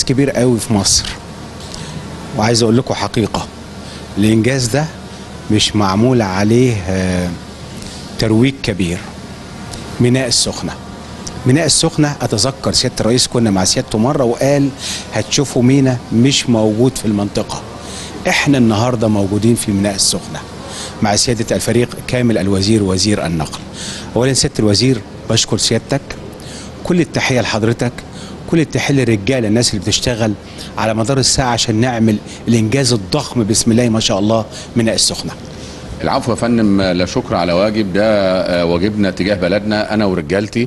انجاز كبير قوي في مصر وعايز اقول لكم حقيقه الانجاز ده مش معمول عليه آه، ترويج كبير ميناء السخنه ميناء السخنه اتذكر سياده الرئيس كنا مع سيادته مره وقال هتشوفوا ميناء مش موجود في المنطقه احنا النهارده موجودين في ميناء السخنه مع سياده الفريق كامل الوزير وزير النقل اولا سياده الوزير بشكر سيادتك كل التحيه لحضرتك كل التحيه للرجاله الناس اللي بتشتغل على مدار الساعه عشان نعمل الانجاز الضخم بسم الله ما شاء الله ميناء السخنه العفو يا فندم لا شكر على واجب ده آه، واجبنا تجاه بلدنا انا ورجالتي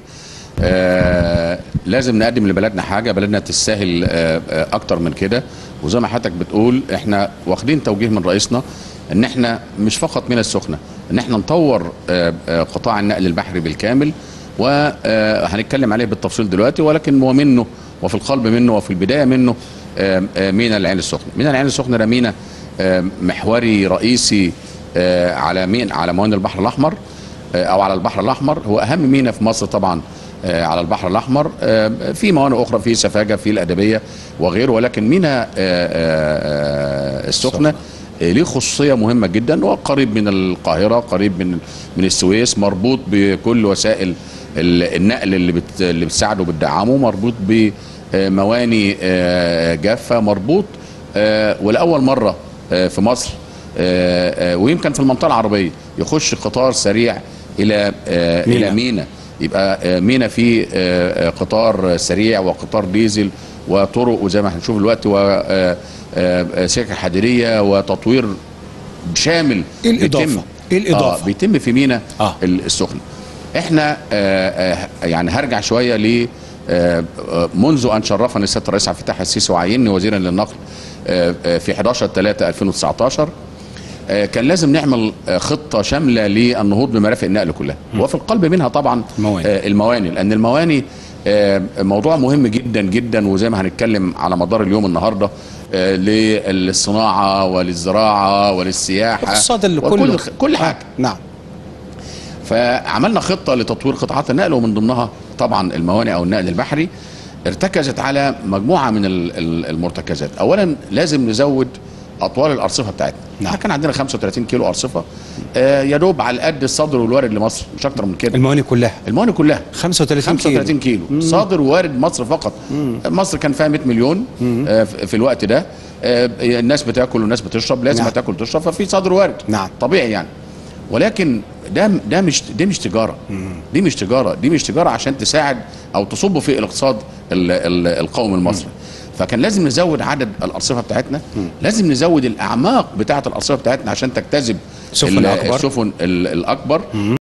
آه، لازم نقدم لبلدنا حاجه بلدنا تستاهل آه، آه، اكتر من كده وزي ما حضرتك بتقول احنا واخدين توجيه من رئيسنا ان احنا مش فقط من السخنه ان احنا نطور آه، آه، قطاع النقل البحري بالكامل وهنتكلم عليه بالتفصيل دلوقتي ولكن هو منه وفي القلب منه وفي البدايه منه آه، آه، مينا العين السخنه مينا العين السخنه ده مينا آه، محوري رئيسي آه، على مين على موانئ البحر الاحمر آه، او على البحر الاحمر هو اهم ميناء في مصر طبعا آه، على البحر الاحمر آه، في موانئ اخرى في سفاجه في الادبيه وغيره ولكن ميناء آه، آه، آه، السخنه آه، ليه خصوصيه مهمه جدا وقريب من القاهره قريب من من السويس مربوط بكل وسائل ال- النقل اللي بت اللي بتساعده بتدعمه مربوط بمواني آه، جافه مربوط آه، ولاول مره آه، في مصر آه، آه، ويمكن في المنطقه العربيه يخش قطار سريع الى آه، مينا. الى مينا يبقى آه، مينا فيه آه، آه، قطار سريع وقطار ديزل وطرق وزي ما هنشوف دلوقتي وسكك حديديه وتطوير شامل إيه الإضافة؟ بيتم- إيه الإضافة؟ آه بيتم في مينا آه. ال- السخنه احنا آه آه يعني هرجع شويه ل آه، آه، منذ ان شرفني السيد الرئيس عبد الفتاح السيسي وعيني وزيرا للنقل آه، آه، في 11 3 2019 آه، كان لازم نعمل آه، خطه شامله للنهوض بمرافق النقل كلها وفي القلب منها طبعا الموانئ. آه، المواني لان المواني آه، موضوع مهم جدا جدا وزي ما هنتكلم على مدار اليوم النهارده آه، للصناعه وللزراعه وللسياحه الاقتصاد اللي وكل كله كل حاجه نعم فعملنا خطه لتطوير قطاعات النقل ومن ضمنها طبعا الموانئ او النقل البحري ارتكزت على مجموعه من ال- ال- المرتكزات اولا لازم نزود اطوال الارصفه بتاعتنا نعم. احنا كان عندنا 35 كيلو ارصفه آه يا دوب على قد الصدر والوارد لمصر مش اكتر من كده الموانئ كلها الموانئ كلها 35 كيلو 35 كيلو صادر ووارد مصر فقط مصر كان فيها 100 مليون آه، في في الوقت ده آه، الناس بتاكل والناس بتشرب لازم نعم. هتاكل وتشرب ففي صادر وارد نعم. طبيعي يعني ولكن ده ده مش دي مش تجاره دي مش تجاره دي مش تجاره عشان تساعد او تصب في الاقتصاد ال- ال- القومي المصري فكان لازم نزود عدد الارصفه بتاعتنا لازم نزود الاعماق بتاعه الارصفه بتاعتنا عشان تجتذب سفن ال- أكبر. السفن ال- الاكبر